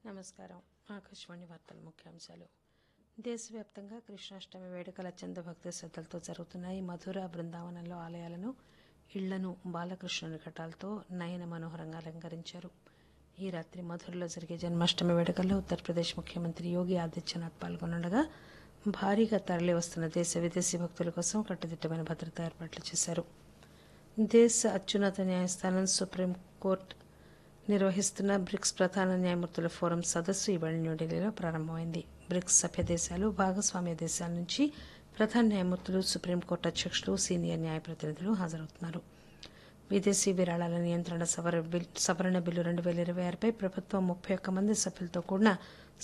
నమస్కారం ఆకాశవాణి వార్తల ముఖ్యాంశాలు దేశవ్యాప్తంగా కృష్ణాష్టమి వేడుకల చంద భక్తి శ్రద్దలతో జరుగుతున్నాయి మధుర బృందావనంలో ఆలయాలను ఇళ్లను బాలకృష్ణుని ఘటాలతో నయన మనోహరంగా అలంకరించారు ఈ రాత్రి మధురలో జరిగే జన్మాష్టమి వేడుకల్లో ఉత్తరప్రదేశ్ ముఖ్యమంత్రి యోగి ఆదిత్యనాథ్ పాల్గొనగా భారీగా తరలి వస్తున్న దేశ విదేశీ భక్తుల కోసం కట్టుదిట్టమైన భద్రతా ఏర్పాట్లు చేశారు దేశ అత్యున్నత న్యాయస్థానం సుప్రీంకోర్టు నిర్వహిస్తున్న బ్రిక్స్ ప్రధాన న్యాయమూర్తుల ఫోరం సదస్సు ఇవాళ న్యూఢిల్లీలో ప్రారంభమైంది బ్రిక్స్ సభ్య దేశాలు భాగస్వామ్య దేశాల నుంచి ప్రధాన న్యాయమూర్తులు సుప్రీంకోర్టు అధ్యక్షులు సీనియర్ న్యాయ ప్రతినిధులు హాజరవుతున్నారు విదేశీ విరాళాల నియంత్రణ సవర బిల్- సవరణ బిల్లు రెండు వేల ఇరవై ఆరుపై ప్రభుత్వం ముప్పై ఒక్క మంది సభ్యులతో కూడిన